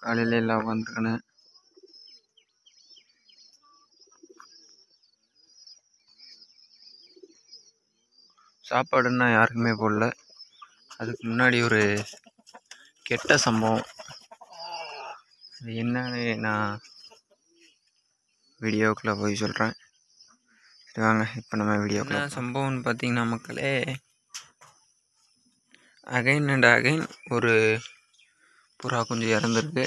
காலையில எல்லாம் உட்காந்துருக்கேன்னு சாப்பாடுன்னா யாருக்குமே போடல அதுக்கு முன்னாடி ஒரு கெட்ட சம்பவம் அது என்னன்னு நான் வீடியோக்குள்ளே போய் சொல்கிறேன் சரி வாங்க இப்போ நம்ம வீடியோக்குள்ள என்ன சம்பவம்னு பார்த்தீங்கன்னா மக்களே அகைன் அண்ட் அகைன் ஒரு புறா கொஞ்சம் இறந்துருக்கு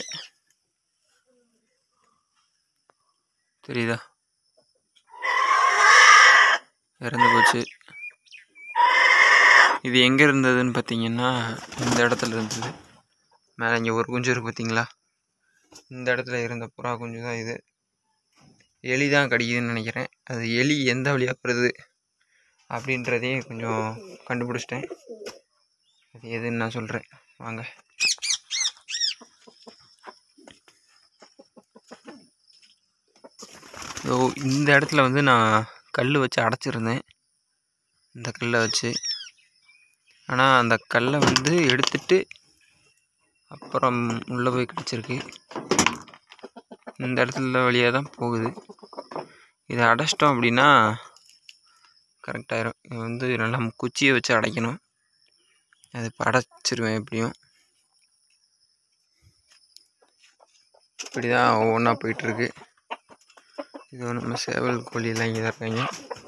தெரியுதா இறந்து போச்சு இது எங்கே இருந்ததுன்னு பார்த்தீங்கன்னா இந்த இடத்துல இருந்தது மேலே இங்கே ஒரு குஞ்சு இருக்கு பார்த்தீங்களா இந்த இடத்துல இருந்த புறா குஞ்சு தான் இது எலி தான் கடிக்குதுன்னு நினைக்கிறேன் அது எலி எந்த வழியாக வருது அப்படின்றதையும் கொஞ்சம் கண்டுபிடிச்சிட்டேன் அது எதுன்னு நான் சொல்கிறேன் வாங்க ஸோ இந்த இடத்துல வந்து நான் கல் வச்சு அடைச்சிருந்தேன் இந்த கல்லை வச்சு ஆனால் அந்த கல்லை வந்து எடுத்துட்டு அப்புறம் உள்ளே போய் கிடச்சிருக்கு இந்த இடத்துல வழியாக தான் போகுது இதை அடைச்சிட்டோம் அப்படின்னா கரெக்டாயிரும் இது வந்து நல்லா குச்சியை வச்சு அடைக்கணும் அது இப்போ அடைச்சிருவேன் எப்படியும் இப்படி தான் ஒவ்வொன்றா போயிட்டுருக்கு இது நம்ம சேவல் கோழியெல்லாம் இங்கே தான் இருக்காங்க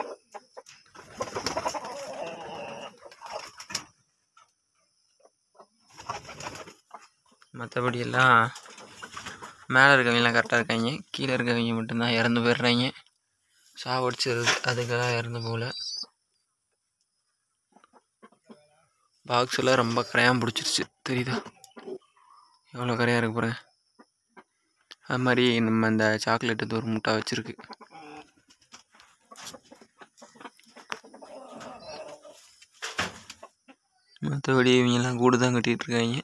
மற்றபடி எல்லாம் மேலே இருக்கவங்கலாம் கரெக்டாக இருக்காங்க கீழே இருக்கவங்க மட்டும்தான் இறந்து போயிடுறாங்க சாவடிச்சது அதுக்கெல்லாம் இறந்து போகல பாக்ஸில் ரொம்ப கரையான் பிடிச்சிருச்சு தெரியுதா எவ்வளோ கரையாக இருக்கு பாருங்க அது மாதிரி நம்ம இந்த சாக்லேட்டு ஒரு முட்டை வச்சுருக்கு மற்றபடி இவங்கெல்லாம் கூடு தான் கட்டிகிட்டு இருக்காங்க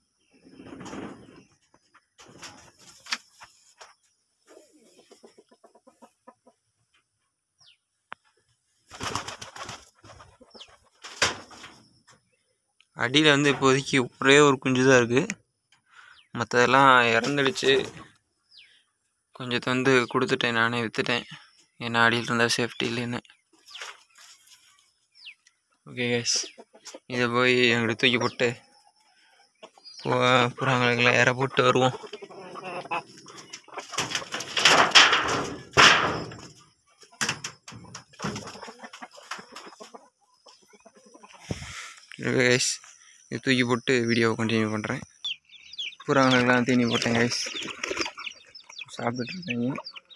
அடியில் வந்து இப்போதைக்கு ஒரே ஒரு குஞ்சு தான் இருக்குது மற்றதெல்லாம் இறந்துடுச்சு கொஞ்சத்தை வந்து கொடுத்துட்டேன் நானே விற்றுட்டேன் ஏன்னா அடியில் இருந்தால் சேஃப்டி இல்லைன்னு ஓகே கேஸ் இதை போய் எங்கிட்ட தூக்கி போட்டு பு- புறாங்களுக்கெல்லாம் இற போட்டு வருவோம் ஓகே கைஸ் இது தூக்கி போட்டு வீடியோவை கண்டினியூ பண்ணுறேன் புறாங்களுக்கெல்லாம் தீனி போட்டேன் கைஸ் சாப்பிட்டுட்டு இருக்காங்க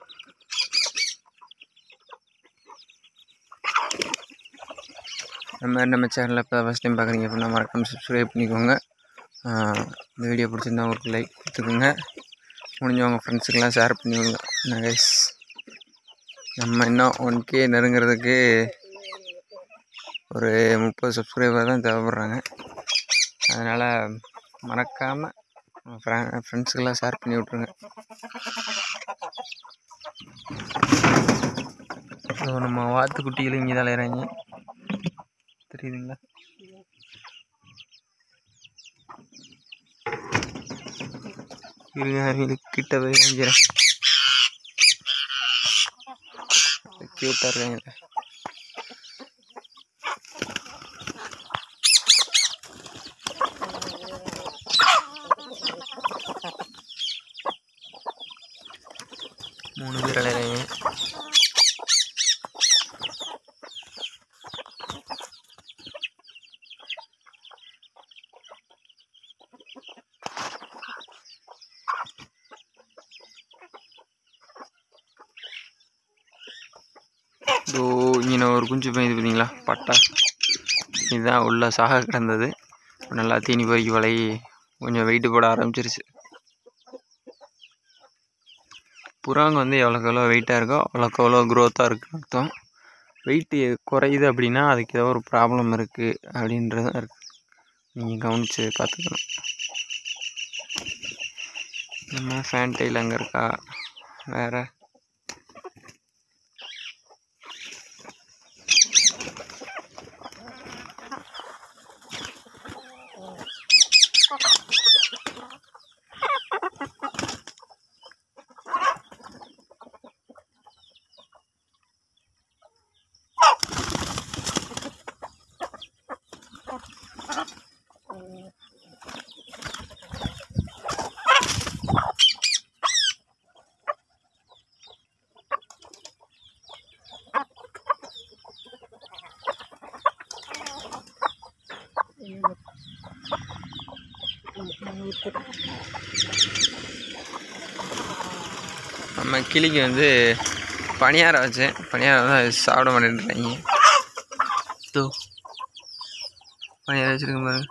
நம்ம நம்ம சேனலில் இப்போ ஃபஸ்ட் டைம் பார்க்குறீங்க அப்படின்னா மறக்காம சப்ஸ்கிரைப் பண்ணிக்கோங்க ஆஹ் இந்த வீடியோ பிடிச்சிருந்தா ஒரு லைக் கொடுத்துக்கோங்க முடிஞ்சவங்க ஃப்ரெண்ட்ஸுக்கெல்லாம் ஷேர் பண்ணி விடுங்க என்ன கைஸ் நம்ம இன்னும் ஒன் கே நெருங்கிறதுக்கு ஒரு முப்பது சப்ஸ்கிரைபர் தான் தேவைப்படுறாங்க அதனால் மறக்காமல் ஃப்ரெண்ட்ஸுக்கெல்லாம் ஷேர் பண்ணி விட்ருங்க ஸோ நம்ம வாத்துக்குட்டிகளும் இங்கே தான் இறங்கி தெரியுதுங்களா இருங்க அவங்களுக்கு கிட்ட போய் காமிக்கிறேன் க்யூட்டாக இருக்காங்க மூணு பேர் அலையிறாங்க இதோ இங்கே ஒரு குஞ்சு போய் பார்த்தீங்களா பட்டா இதுதான் உள்ள சாக கிடந்தது இப்ப நல்லா தீனி பறிக்க பழகி கொஞ்சம் வெயிட்டு போட ஆரம்பிச்சிருச்சு புறாங்க வந்து எவ்வளோக்கு எவ்வளோ வெயிட்டாக இருக்கோ அவ்வளோக்கு எவ்வளோ க்ரோத்தாக இருக்குன்னு அர்த்தம் வெயிட்டு குறையுது அப்படின்னா அதுக்கு ஏதோ ஒரு ப்ராப்ளம் இருக்குது அப்படின்றது தான் இருக்கு நீங்கள் கவனித்து பார்த்துக்கணும் நம்ம ஃபேன் டைல் அங்கே இருக்கா வேறு நம்ம கிளிக்கு வந்து பணியாரம் வச்சேன் பணியாரம் தான் அது சாப்பிட மாட்டேன்றாங்க தோ பணியாரம் வச்சுருக்க பாருங்க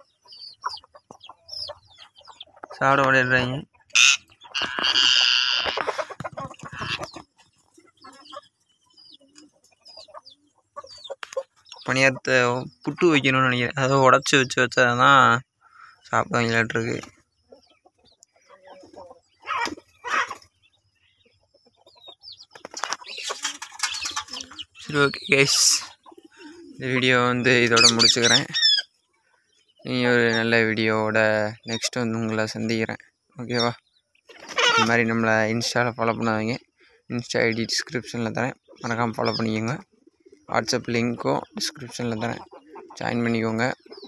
சாப்பிட மாட்டேன்றாங்க பணியாரத்தை புட்டு வைக்கணும்னு நினைக்கிறேன் அதை உடச்சி வச்சு வச்சா தான் சாப்பிடுவாங்களாட்டிருக்கு சரி ஓகே கைஸ் இந்த வீடியோ வந்து இதோட முடிச்சுக்கிறேன் இனி ஒரு நல்ல வீடியோவோட நெக்ஸ்ட் வந்து உங்களை சந்திக்கிறேன் ஓகேவா இந்த மாதிரி நம்மளை இன்ஸ்டாவில் ஃபாலோ பண்ணாதீங்க இன்ஸ்டா ஐடி டிஸ்கிரிப்ஷனில் தரேன் மறக்காமல் ஃபாலோ பண்ணிக்கோங்க வாட்ஸ்அப் லிங்க்கும் டிஸ்கிரிப்ஷனில் தரேன் ஜாயின் பண்ணிக்கோங்க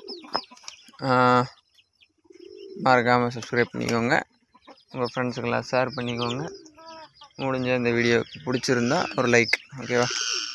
மறக்காமல் சப்ஸ்கிரைப் பண்ணிக்கோங்க உங்கள் ஃப்ரெண்ட்ஸுக்கெல்லாம் ஷேர் பண்ணிக்கோங்க முடிஞ்ச இந்த வீடியோ பிடிச்சிருந்தா ஒரு லைக் ஓகேவா